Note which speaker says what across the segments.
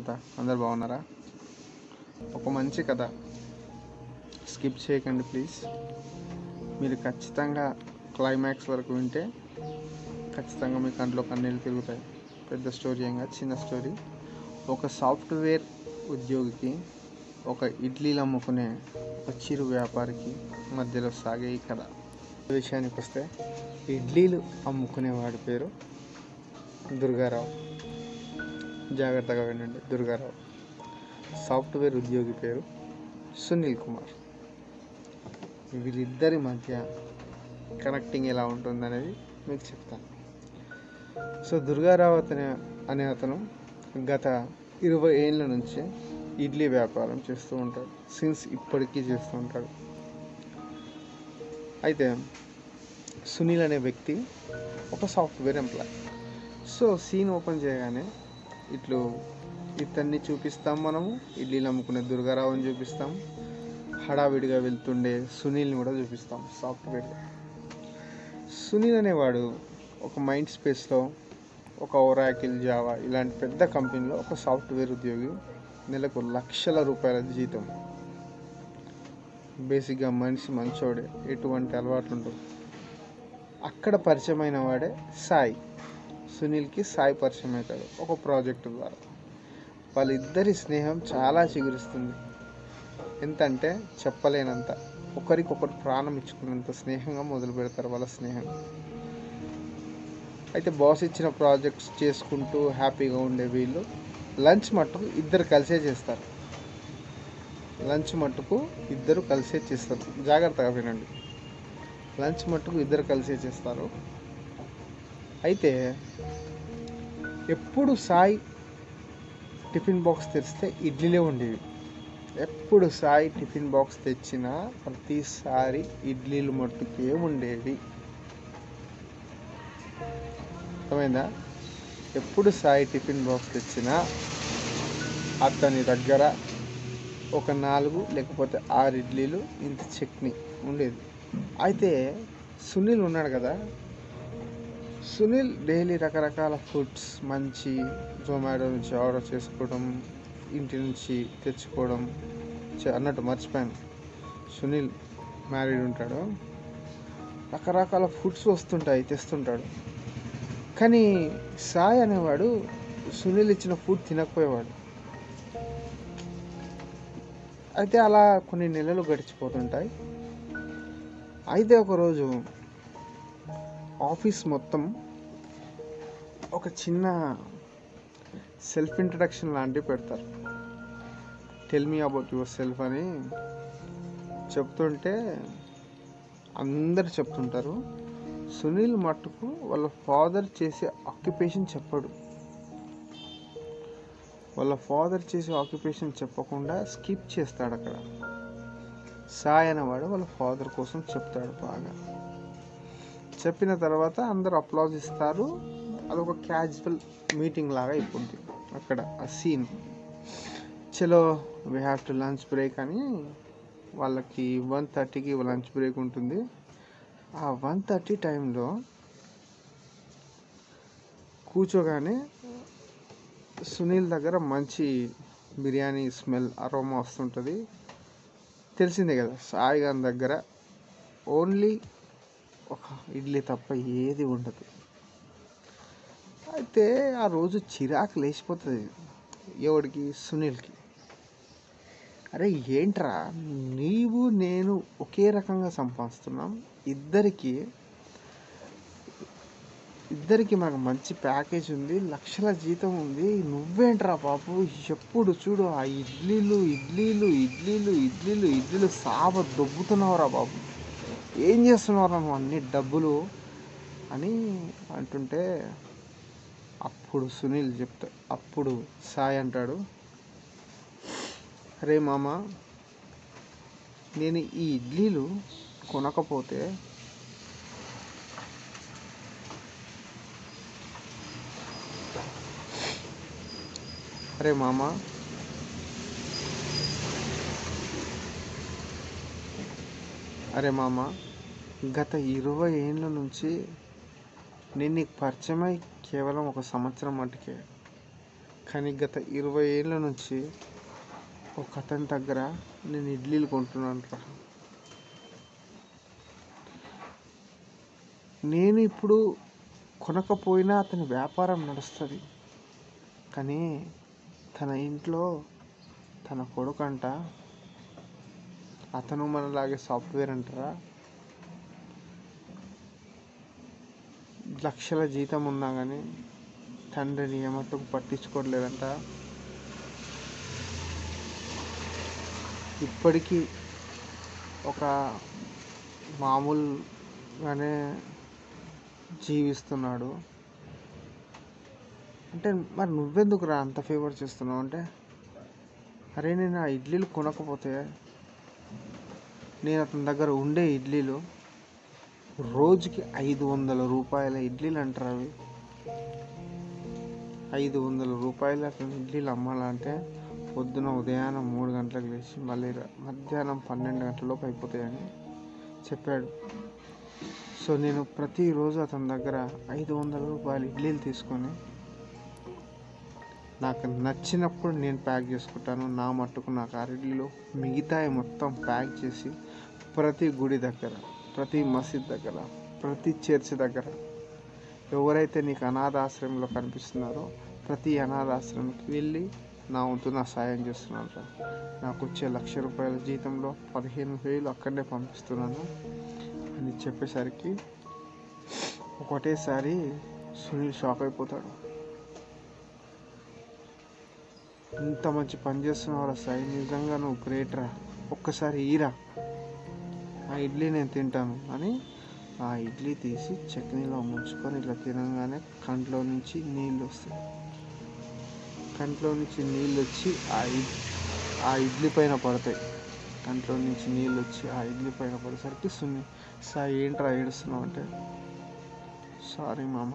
Speaker 1: అంతా అందరు బాగున్నారా ఒక మంచి కథ స్కిప్ చేయకండి ప్లీజ్ మీరు ఖచ్చితంగా క్లైమాక్స్ వరకు వింటే ఖచ్చితంగా మీ కంట్లో కన్నీళ్ళు తిరుగుతాయి పెద్ద స్టోరీ ఏం కాదు చిన్న స్టోరీ ఒక సాఫ్ట్వేర్ ఉద్యోగికి ఒక ఇడ్లీలు అమ్ముకునే ఒక చిరు వ్యాపారికి మధ్యలో సాగే ఈ కథ విషయానికి వస్తే ఇడ్లీలు అమ్ముకునేవాడి పేరు దుర్గారావు జాగ్రత్తగా వినండి దుర్గారావు సాఫ్ట్వేర్ ఉద్యోగి పేరు సునీల్ కుమార్ వీళ్ళిద్దరి మధ్య కనెక్టింగ్ ఎలా ఉంటుందనేది మీకు చెప్తాను సో దుర్గారావు అతనే అనే అతను గత ఇరవై ఏళ్ళ నుంచి ఇడ్లీ వ్యాపారం చేస్తూ ఉంటాడు సిన్స్ ఇప్పటికీ చేస్తూ ఉంటాడు అయితే సునీల్ అనే వ్యక్తి ఒక software employee so scene open చేయగానే ఇట్లు ఇతన్ని చూపిస్తాం మనము ఇడ్లీలు అమ్ముకునే దుర్గారావుని చూపిస్తాం హడావిడిగా వెళ్తుండే సునీల్ని కూడా చూపిస్తాం సాఫ్ట్వేర్ సునీల్ అనేవాడు ఒక మైండ్ స్పేస్లో ఒక ఒరాకిల్ జావా ఇలాంటి పెద్ద కంపెనీలో ఒక సాఫ్ట్వేర్ ఉద్యోగి నెలకు లక్షల రూపాయల జీతం బేసిక్గా మనిషి మంచోడే ఎటువంటి అలవాట్లు ఉండవు అక్కడ పరిచయమైన వాడే సాయి సునీల్కి సాయి పరిచయం అవుతాడు ఒక ప్రాజెక్టు ద్వారా వాళ్ళిద్దరి స్నేహం చాలా చిగురిస్తుంది ఎంతంటే చెప్పలేనంత ఒకరికొకరు ప్రాణం ఇచ్చుకున్నంత స్నేహంగా మొదలు పెడతారు వాళ్ళ స్నేహం అయితే బాస్ ఇచ్చిన ప్రాజెక్ట్స్ చేసుకుంటూ హ్యాపీగా ఉండే వీళ్ళు లంచ్ మట్టుకు ఇద్దరు కలిసే చేస్తారు లంచ్ మట్టుకు ఇద్దరు కలిసే చేస్తారు జాగ్రత్తగా వినండి లంచ్ మట్టుకు ఇద్దరు కలిసే చేస్తారు అయితే ఎప్పుడు సాయి టిఫిన్ బాక్స్ తెరిస్తే ఇడ్లీలే ఉండేవి ఎప్పుడు సాయి టిఫిన్ బాక్స్ తెచ్చినా ప్రతిసారి ఇడ్లీలు మట్టుకే ఉండేవి అర్థమైందా ఎప్పుడు సాయి టిఫిన్ బాక్స్ తెచ్చినా అతని దగ్గర ఒక నాలుగు లేకపోతే ఆరు ఇడ్లీలు ఇంత చట్నీ ఉండేది అయితే సునీల్ ఉన్నాడు కదా సునీల్ డైలీ రకరకాల ఫుడ్స్ మంచి జొమాటో నుంచి ఆర్డర్ చేసుకోవడం ఇంటి నుంచి తెచ్చుకోవడం చే- అన్నట్టు మర్చిపోయాను సునీల్ మ్యారీడ్ ఉంటాడు రకరకాల ఫుడ్స్ వస్తుంటాయి తెస్తుంటాడు కానీ సాయి అనేవాడు సునీల్ ఇచ్చిన ఫుడ్ తినకపోయేవాడు అయితే అలా కొన్ని నెలలు గడిచిపోతుంటాయి అయితే ఒకరోజు ఆఫీస్ మొత్తం ఒక చిన్న సెల్ఫ్ ఇంట్రడక్షన్ లాంటివి పెడతారు tell me about yourself అని చెప్తుంటే అందరు చెప్తుంటారు సునీల్ మట్టుకు వాళ్ళ ఫాదర్ చేసే ఆక్యుపేషన్ చెప్పడు వాళ్ళ ఫాదర్ చేసే ఆక్యుపేషన్ చెప్పకుండా స్కిప్ చేస్తాడు అక్కడ సాయి అనేవాడు వాళ్ళ ఫాదర్ కోసం చెప్తాడు బాగా చెప్పిన తర్వాత అందరు అప్లాజ్ ఇస్తారు అదొక క్యాజువల్ మీటింగ్ లాగా అయిపోద్ది అక్కడ ఆ సీన్ చలో we have to lunch break అని వాళ్ళకి వన్ థర్టీకి లంచ్ బ్రేక్ ఉంటుంది ఆ వన్ థర్టీ టైంలో కూర్చోగానే సునీల్ దగ్గర మంచి బిర్యానీ స్మెల్ అరోమా వస్తుంటుంది తెలిసిందే కదా సాయి గారి దగ్గర ఓన్లీ ఒక ఇడ్లీ తప్ప ఏది ఉండదు అయితే ఆ రోజు చిరాకు లేచిపోతుంది ఎవడికి సునీల్కి అరే ఏంట్రా నీవు నేను ఒకే రకంగా సంపాదిస్తున్నాం ఇద్దరికి ఇద్దరికి మనకు మంచి ప్యాకేజ్ ఉంది లక్షల జీతం ఉంది నువ్వేంట్రా బాబు ఎప్పుడు చూడు ఆ ఇడ్లీలు ఇడ్లీలు ఇడ్లీలు ఇడ్లీలు ఇడ్లీలు సాబ దొబ్బుతున్నావురా బాబు ఏం చేస్తున్నావురా నువ్వు అన్ని డబ్బులు అని అంటుంటే అప్పుడు సునీల్ చెప్తా అప్పుడు సాయి అంటాడు అరే మామ నేను ఈ ఇడ్లీలు కొనకపోతే అరే మామ అరే మామ గత ఇరవై ఏళ్ళ నుంచి నేను నీకు పరిచయమై కేవలం ఒక సంవత్సరం మట్టుకే కానీ గత ఇరవై ఏళ్ళ నుంచి ఒక అతని దగ్గర నేను ఇడ్లీలు కొంటున్నాను రా నేను ఇప్పుడు కొనకపోయినా అతని వ్యాపారం నడుస్తుంది కానీ తన ఇంట్లో తన కొడుకంట అతను మనలాగే సాఫ్ట్వేర్ అంటారా లక్షల జీతం ఉన్నా కానీ తండ్రిని ఏమట్టుకు పట్టించుకోవట్లేదంట ఇప్పటికీ ఒక మామూలుగానే జీవిస్తున్నాడు అంటే మరి నువ్వెందుకు రా అంత ఫేవర్ చేస్తున్నావు అంటే అరే నేను ఆ ఇడ్లీలు కొనకపోతే నేను అతని దగ్గర ఉండే ఇడ్లీలు రోజుకి ఐదు వందల రూపాయల ఇడ్లీలు అంటారు అవి ఐదు వందల రూపాయలు అతను ఇడ్లీలు అమ్మాలంటే పొద్దున ఉదయాన్నం మూడు గంటలకు లేచి మళ్ళీ ర- మధ్యాహ్నం పన్నెండు గంటలలోపు అయిపోతాయని చెప్పాడు సో నేను ప్రతిరోజు అతని దగ్గర ఐదు వందల రూపాయలు ఇడ్లీలు తీసుకొని నాకు నచ్చినప్పుడు నేను ప్యాక్ చేసుకుంటాను నా మట్టుకు నాకు ఆ ఇడ్లీలో మిగతాయి మొత్తం ప్యాక్ చేసి ప్రతి గుడి దగ్గర ప్రతి మసీద్ దగ్గర ప్రతి చర్చ్ దగ్గర ఎవరైతే నీకు అనాథాశ్రయంలో కనిపిస్తున్నారో ప్రతి అనాథాశ్రమంకి వెళ్ళి నా వంతు నా సాయం చేస్తున్నాను రా. నాకు వచ్చే లక్ష రూపాయల జీతంలో పదిహేను వేలు అక్కడనే పంపిస్తున్నాను అని చెప్పేసరికి ఒకటేసారి సునీల్ షాక్ అయిపోతాడు ఇంత మంచి పని చేస్తున్నావురా సాయి నిజంగా నువ్వు గ్రేట్ రా ఒక్కసారి ఈరా ఆ ఇడ్లీ నేను తింటాను అని ఆ ఇడ్లీ తీసి చట్నీలో ముంచుకొని ఇట్లా తినగానే కంట్లో నుంచి నీళ్ళు వస్తాయి కంట్లో నుంచి నీళ్ళు వచ్చి ఆ ఇడ్ ఆ ఇడ్లీ పైన పడతాయి కంట్లో నుంచి నీళ్ళు వచ్చి ఆ ఇడ్లీ పైన పడేసరికి సున్ని సాయి ఏంట్రా ఏడుస్తున్నావు అంటే సారీ మామ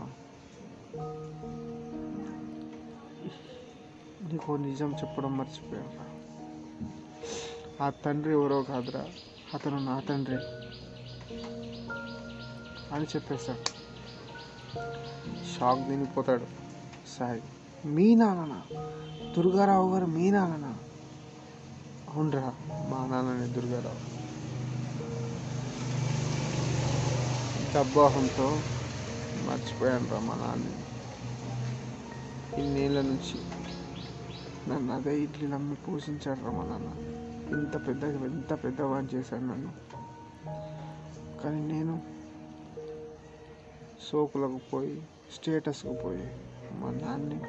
Speaker 1: నీకు నిజం చెప్పడం మర్చిపోయాను ఆ తండ్రి ఎవరో కాదురా అతను నా తండ్రి అని చెప్పేశాడు షాక్ తినిపోతాడు సాయి మీ నాన్ననా దుర్గారావు గారు మీ నాన్ననా అవునరా మా నాన్నని దుర్గారావు డబ్బాహంతో మర్చిపోయాను రా మా నాన్న ఇన్నేళ్ళ నుంచి నన్ను అదే ఇడ్లీ నమ్మి పోషించాడు రా మా నాన్న ఇంత పెద్ద ఎంత పెద్దవాడిని చేశాడు నన్ను కానీ నేను సోకులకు పోయి స్టేటస్కు పోయి మా నాన్ని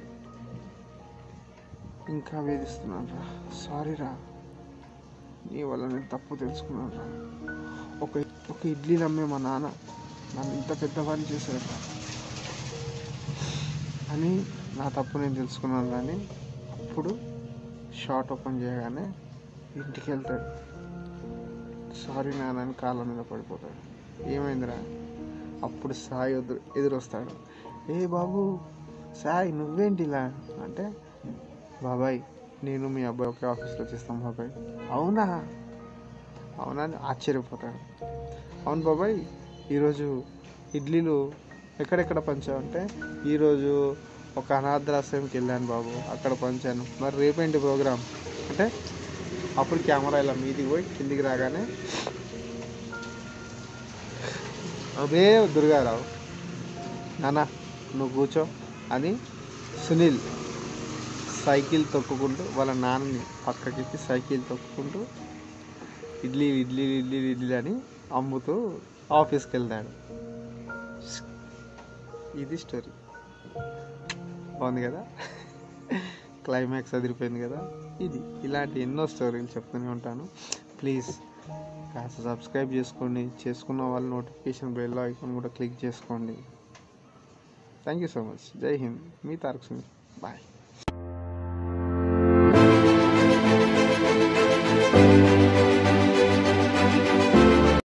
Speaker 1: ఇంకా వేధిస్తున్నాను రా సారీ రా నీ వల్ల నేను తప్పు తెలుసుకున్నాను రా ఒక ఒక ఇడ్లీ నమ్మే మా నాన్న నన్ను ఇంత పెద్దవాడిని చేశాడు రా అని నా తప్పు నేను తెలుసుకున్నాను కానీ అప్పుడు షార్ట్ ఓపెన్ చేయగానే ఇంటికి వెళ్తాడు సారీ నాన్న అని కాళ్ళ మీద పడిపోతాడు ఏమైందిరా అప్పుడు సాయి ఎదురు ఎదురొస్తాడు ఏ బాబు సాయి నువ్వేంటి ఇలా అంటే బాబాయ్ నేను మీ అబ్బాయి ఒకే ఆఫీస్లో చేస్తాం బాబాయ్ అవునా అవునా అని ఆశ్చర్యపోతాడు అవును బాబాయ్ ఈరోజు ఇడ్లీలు ఎక్కడెక్కడ పంచావంటే ఈరోజు ఒక అనాథాశ్రయంకి వెళ్ళాను బాబు అక్కడ పంచాను మరి రేపేంటి ప్రోగ్రామ్ అంటే అప్పుడు కెమెరా ఇలా మీదికి పోయి కిందికి రాగానే అదే దుర్గారావు నాన్న నువ్వు కూర్చో అని సునీల్ సైకిల్ తొక్కుకుంటూ వాళ్ళ నాన్నని పక్కకి సైకిల్ తొక్కుకుంటూ ఇడ్లీ ఇడ్లీ ఇడ్లీ ఇడ్లీ అని అమ్ముతూ ఆఫీస్కి వెళ్తాడు ఇది స్టోరీ బాగుంది కదా క్లైమాక్స్ అదిరిపోయింది కదా ఇది ఇలాంటి ఎన్నో స్టోరీలు చెప్తూనే ఉంటాను ప్లీజ్ కాస్త సబ్స్క్రైబ్ చేసుకోండి చేసుకున్న వాళ్ళు నోటిఫికేషన్ బెల్ ఐకాన్ కూడా క్లిక్ చేసుకోండి thank you so much Jai Hind మీ తారక్ సింగ్ బాయ్